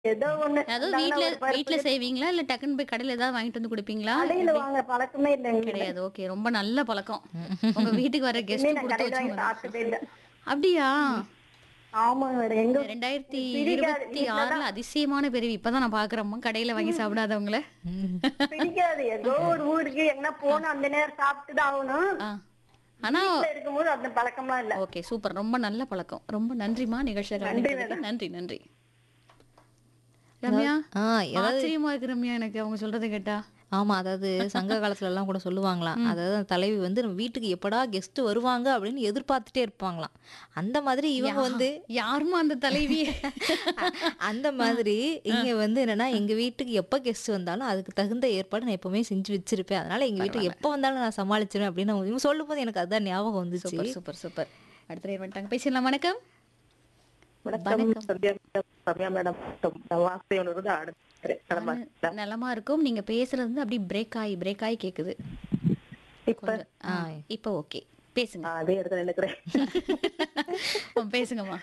ஏதோ ஒண்ணு அதாவது நல்லா வீட்ல ஒரு பருப்பு வீட்ல செய்வீங்களா இல்ல டக்குன்னு போய் கடையில ஏதாவது வாங்கிட்டு வந்து குடுப்பீங்களா கடையில வாங்க பழக்கமே இல்லை எங்க வீட்டுல. கிடையாது ஓகே ரொம்ப நல்ல பழக்கம் உங்க வீட்டுக்கு வர இனிமே கெஸ்ட் நான் கொடுத்து கடையில வாங்கி வச்சுங்க சாப்பிட்டதே இல்ல அப்படியா ஆமாங்க மேடம் எங்க ரெண்டாயிரத்தி பிடிக்காது. இருபத்தி வீட்ல ஆறுல அதிசயமான பிரிவு இப்பதான் நான் பாக்குறேம்மா கடையில வாங்கி சாப்பிடாதவங்கள பிடிக்காது ஏதோ ஒரு ஊருக்கு எங்கன்னா போனா அந்த நேரம் சாப்பிட்டு தான் ஆகணும் ஆ. ஆனா வீட்ல இருக்கும்போது அந்த பழக்கம்லாம் இல்ல ஓகே சூப்பர் ரொம்ப நல்ல பழக்கம் ரொம்ப நன்றிமா நிகழ்ச்சியில கலந்துக்கிட்டதுக்கு. நன்றி நன்றி ரம்யா ஆ ஏதாவது ஆச்சரியமா இருக்கு ரம்யா எனக்கு அவங்க சொல்றதை கேட்டா ஆமா அதாவது சங்க காலத்துல எல்லாம் கூட சொல்லுவாங்களாம் அதாவது அந்த தலைவி வந்து நம்ம வீட்டுக்கு எப்படா கெஸ்ட் வருவாங்க அப்படின்னு எதிர்பார்த்துட்டே இருப்பாங்களாம் அந்த மாதிரி இவங்க வந்து யாருமா அந்த தலைவி அந்த மாதிரி இங்க வந்து என்னன்னா எங்க வீட்டுக்கு எப்ப கெஸ்ட் வந்தாலும் அதுக்கு தகுந்த ஏற்பாடு நான் எப்பவுமே செஞ்சு வச்சிருப்பேன் அதனால எங்க வீட்டுக்கு எப்ப வந்தாலும் நான் சமாளிச்சிருவேன் அப்படின்னு அவங்க- இவங்க சொல்லும் போது எனக்கு அதான் ஞாபகம் வந்துச்சு சூப்பர் சூப்பர் சூப்பர் அடுத்த நேரம் வந்துட்டாங்க பேசிடலாம் வணக்கம் வணக்கம் சத்யா மேடம் சத்யா மேடம் வாசையோட அடுத்து கிளம்ப நலமா இருக்கும் நீங்க பேசுறது வந்து அப்படியே பிரேக் ஆகி பிரேக் ஆகி கேக்குது இப்ப ஆ, இப்போ ஓகே பேசுங்க ஆ, அதே இடத்துல நினைக்கிறேன் ஆ, பேசுங்கம்மா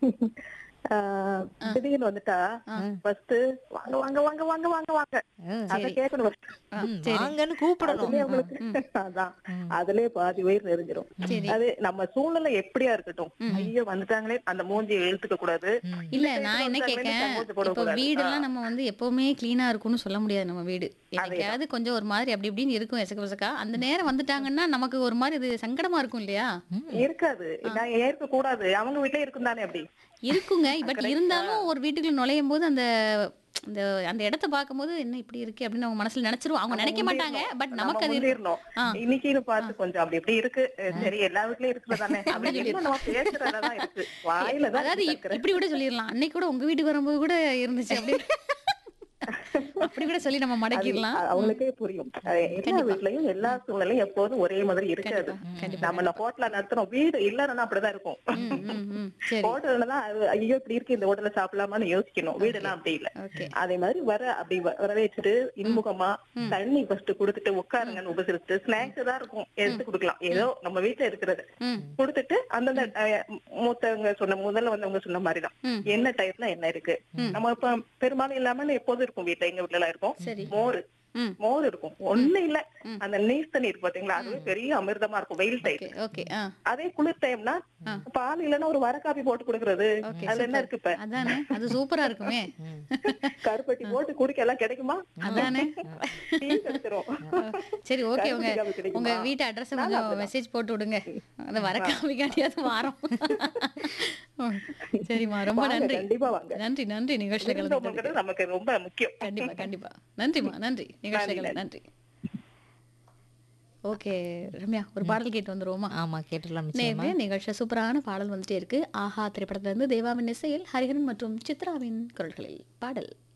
ஆஹ், திடீர்னு வந்துட்டா ஃபர்ஸ்ட் வாங்க வாங்க வாங்க வாங்க வாங்க வாங்க அத கேட்கணும் first. ஆ, ம், வாங்கன்னு கூப்பிடணும் அதுலயே அவங்களுக்கு அதான் அதுலயே பாதி வயிறு நெறிஞ்சிரும் அது நம்ம சூழ்நிலை எப்படியா இருக்கட்டும் ஐயோ வந்துட்டாங்களே அந்த மூஞ்சியை இழுத்துக்க கூடாது இல்ல நான் என்ன ஒருத்தர் கேட்கேன் வந்து சமூகத்தை இப்ப போடக்கூடாது. வீடெல்லாம் நம்ம வந்து எப்பவுமே கிளீனா இருக்கும்னு சொல்ல முடியாது நம்ம வீடு எனக்காவது கொஞ்சம் ஒரு மாதிரி அப்படி இப்படின்னு இருக்கும் எசக்க பசக்கா அந்த நேரம் வந்துட்டாங்கன்னா நமக்கு ஒரு மாதிரி இது சங்கடமா இருக்கும் இல்லையா இருக்காது நான் ஏற்க கூடாது அவங்க வீட்லயே இருக்கும் தானே அப்படி இருக்குங்க பட் இருந்தாலும் ஒரு வீட்டுக்குள்ள நுழையும் போது அந்த அந்த அந்த இடத்த பார்க்கும்போது என்ன இப்படி இருக்கு அப்படின்னு அவங்க மனசுல நினைச்சிருவோம் அவங்க நினைக்க மாட்டாங்க பட் நம்ம நமக்கு அது முந்திரணும் ஆ. இன்னைக்கு பார்த்து கொஞ்சம் அப்படி இப்படி இருக்கு சரி எல்லா வீட்லயும் இருக்கிறதானே அப்படி இன்னும் நம்ம பேசுறதுலதான் இருக்கு வாயில தான் அதாவது இப்- இப்படி கூட சொல்லிடலாம் அன்னைக்கு கூட உங்க வீட்டுக்கு வரும்போது கூட இருந்துச்சு அப்படி அப்படி கூட சொல்லி நம்ம மடக்கிடலாம் அது அவங்களுக்கே புரியும் அது எல்லா வீட்லயும் எல்லா சூழ்நிலையும் எப்போதும் ஒரே மாதிரி இருக்காது கண்டிப்பா, நம்ம ஹோட்டல நடத்துறோம் வீடு இல்லன்னா அப்படிதான் இருக்கும் ம், ம், ம். சரி ஹோட்டல்ல தான் அது, ஐயோ இப்படி இருக்கு இந்த ஹோட்டல்ல சாப்பிடலாமான்னு யோசிக்கணும் வீடுலாம் அப்படி இல்ல ஓகே அதே மாதிரி வர அப்படி வ- வர வச்சுட்டு இன்முகமா தண்ணி ஃபர்ஸ்ட் கொடுத்துட்டு உட்காருங்கன்னு உபசரிச்சு ஸ்நாக்ஸ் தான் இருக்கும் எடுத்து கொடுக்கலாம் ஏதோ நம்ம வீட்டுல இருக்கிறது ம் கொடுத்துட்டு அந்தந்த அஹ், மூத்தவங்க சொன்ன முதல்ல வந்தவங்க சொன்ன மாதிரிதான் ம். என்ன டயத்துல என்ன இருக்கு நம்ம இப்ப பெரும்பாலும் இல்லாம எப்போதும் இருக்கும் வீட்டுல எங்க வீட்டுல எல்லாம் இருக்கும் சரி மோர் ம் மோர் இருக்கும் ஒண்ணு இல்ல அந்த நீர் தண்ணி இருக்கு பாத்தீங்களா அதுவே பெரிய அமிர்தமா இருக்கும் வெயில் டைம் ஓகே ஓகே ஆ அதே குளிர் டைம்னா பால் இல்லைன்னா ஒரு வர காப்பி போட்டு கொடுக்கறது ஓகே அதுல என்ன இருக்கு இப்ப அதானே அது சூப்பரா இருக்குமே கருப்பட்டி போட்டு குடிக்க எல்லாம் கிடைக்குமா அதானே டீ கிடைச்சிரும் சரி ஓகே உங்க கருப்பட்டி காபி கிடைக்குமா? உங்க வீட்டு அட்ரஸ் கொஞ்சம் மெசேஜ் போட்டு விடுங்க அந்த வர காமிக்காட்டியாவது வாரம் சரிம்மா ரொம்ப வாங்க, நன்றி கண்டிப்பா வாங்க நன்றி நன்றி நிகழ்ச்சியில கலந்துக்கிட்டதுக்கு விருந்தோம்பல்ங்கிறது நமக்கு ரொம்ப முக்கியம் கண்டிப்பா கண்டிப்பா நன்றிம்மா நன்றி நிகழ்ச்சிகளை நன்றி ஓகே ரம்யா ஒரு பாடல் கேட்டு வந்துருவோமா ஆமா கேட்டுடலாம் நிச்சயமா நேர்மையா நிகழ்ச்சி சூப்பரான பாடல் வந்துட்டே இருக்கு ஆஹா திரைப்படத்துல இருந்து தேவாவின் இசையில் ஹரிஹரன் மற்றும் சித்ராவின் குரல்களில் பாடல்